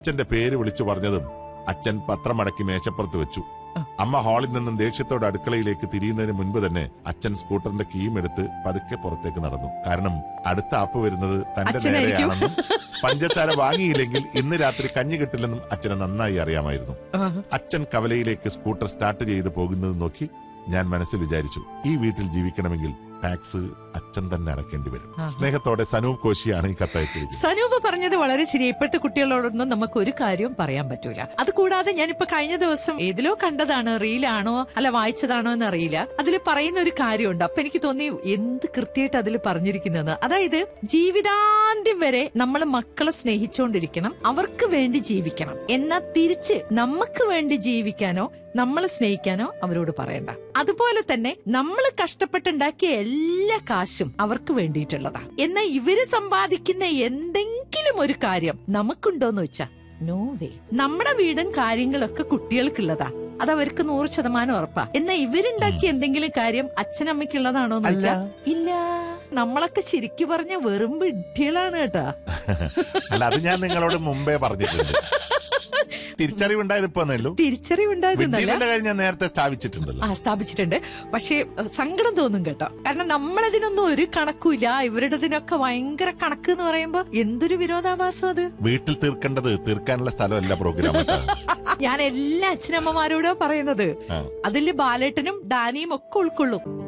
അച്ഛന്റെ പേര് വിളിച്ചു പറഞ്ഞതും അച്ഛൻ പത്രമടക്കി മേശപ്പുറത്ത് വെച്ചു അമ്മ ഹാളിൽ നിന്നും ദേഷ്യത്തോടെ അടുക്കളയിലേക്ക് തിരിയുന്നതിന് മുൻപ് തന്നെ അച്ഛൻ സ്കൂട്ടറിന്റെ കീയും എടുത്ത് പതുക്കെ പുറത്തേക്ക് നടന്നു കാരണം അടുത്ത ആപ്പ് വരുന്നത് തന്റെ അച്ഛനായിരിക്കും. നേരെയാണെന്നും പഞ്ചസാര വാങ്ങിയില്ലെങ്കിൽ ഇന്ന് രാത്രി കഞ്ഞി കിട്ടില്ലെന്നും അച്ഛന് നന്നായി അറിയാമായിരുന്നു അച്ഛൻ കവലയിലേക്ക് സ്കൂട്ടർ സ്റ്റാർട്ട് ചെയ്ത് പോകുന്നത് നോക്കി ഞാൻ മനസ്സിൽ വിചാരിച്ചു ഈ വീട്ടിൽ ജീവിക്കണമെങ്കിൽ ടാക്സ് അച്ഛൻ തന്നെ അടക്കേണ്ടി വരും ആഹാ. സ്നേഹത്തോടെ സനൂപ് കോശിയാണ് ഈ കത്തയച്ചിരിക്കുന്നത് സനൂപ് പറഞ്ഞത് വളരെ ശരി ഇപ്പോഴത്തെ കുട്ടികളോടൊന്നും നമുക്ക് ഒരു കാര്യവും പറയാൻ പറ്റൂല അത് കൂടാതെ ഞാനിപ്പോ കഴിഞ്ഞ ദിവസം ഏതിലോ കണ്ടതാണ് റീലാണോ അല്ല വായിച്ചതാണോ എന്ന് അറിയില്ല അതിൽ പറയുന്ന ഒരു കാര്യമുണ്ട് അപ്പൊ എനിക്ക് തോന്നി എന്ത് കൃത്യമായിട്ട് അതിൽ പറഞ്ഞിരിക്കുന്നത് അതായത് ജീവിതാന്ത്യം വരെ നമ്മൾ മക്കളെ സ്നേഹിച്ചുകൊണ്ടിരിക്കണം അവർക്ക് വേണ്ടി ജീവിക്കണം എന്നാൽ തിരിച്ച് നമുക്ക് വേണ്ടി ജീവിക്കാനോ നമ്മളെ സ്നേഹിക്കാനോ അവരോട് പറയണ്ട അതുപോലെ തന്നെ നമ്മൾ കഷ്ടപ്പെട്ടുണ്ടാക്കിയ എല്ലാ കാശും അവർക്ക് വേണ്ടിയിട്ടുള്ളതാ എന്നാൽ ഇവര് സമ്പാദിക്കുന്ന എന്തെങ്കിലും ഒരു കാര്യം നമുക്കുണ്ടോന്ന് വെച്ചാ നോ വേ നമ്മുടെ വീടും കാര്യങ്ങളൊക്കെ കുട്ടികൾക്കുള്ളതാ അത് അവർക്ക് നൂറ് ശതമാനം ഉറപ്പാ എന്നാൽ ഇവരുണ്ടാക്കിയ എന്തെങ്കിലും കാര്യം അച്ഛനമ്മയ്ക്കുള്ളതാണോന്ന് വെച്ചാ ഇല്ല നമ്മളൊക്കെ ശരിക്കു പറഞ്ഞ വെറും വിഡ്ഢികളാണ് കേട്ടാ അല്ല അത് ഞാൻ നിങ്ങളോട് മുമ്പേ പറഞ്ഞിട്ടുണ്ട് തിരിച്ചറിവുണ്ടായത് ഇപ്പൊ എന്നല്ലോ തിരിച്ചറിവുണ്ടായിരുന്നല്ല വിദ്യാഭ്യാസ കഴിഞ്ഞ് ഞാൻ നേരത്തെ സ്ഥാപിച്ചിട്ടുണ്ടല്ലോ ആ സ്ഥാപിച്ചിട്ടുണ്ട് പക്ഷേ അഹ് സങ്കടം തോന്നും കേട്ടോ കാരണം നമ്മളതിനൊന്നും ഒരു കണക്കുമില്ല ഇവരുടേതിനൊക്കെ ഭയങ്കര കണക്ക് എന്ന് പറയുമ്പോ എന്തൊരു വിരോധാഭാസം അത് വീട്ടിൽ തീർക്കേണ്ടത് തീർക്കാനുള്ള സ്ഥലമല്ല പ്രോഗ്രാം കേട്ടോ. ഞാൻ എല്ലാ അച്ഛനമ്മമാരോടും പറയുന്നത് ആ. അതില് ബാലേട്ടനും ഡാനിയും ഒക്കെ ഉൾക്കൊള്ളും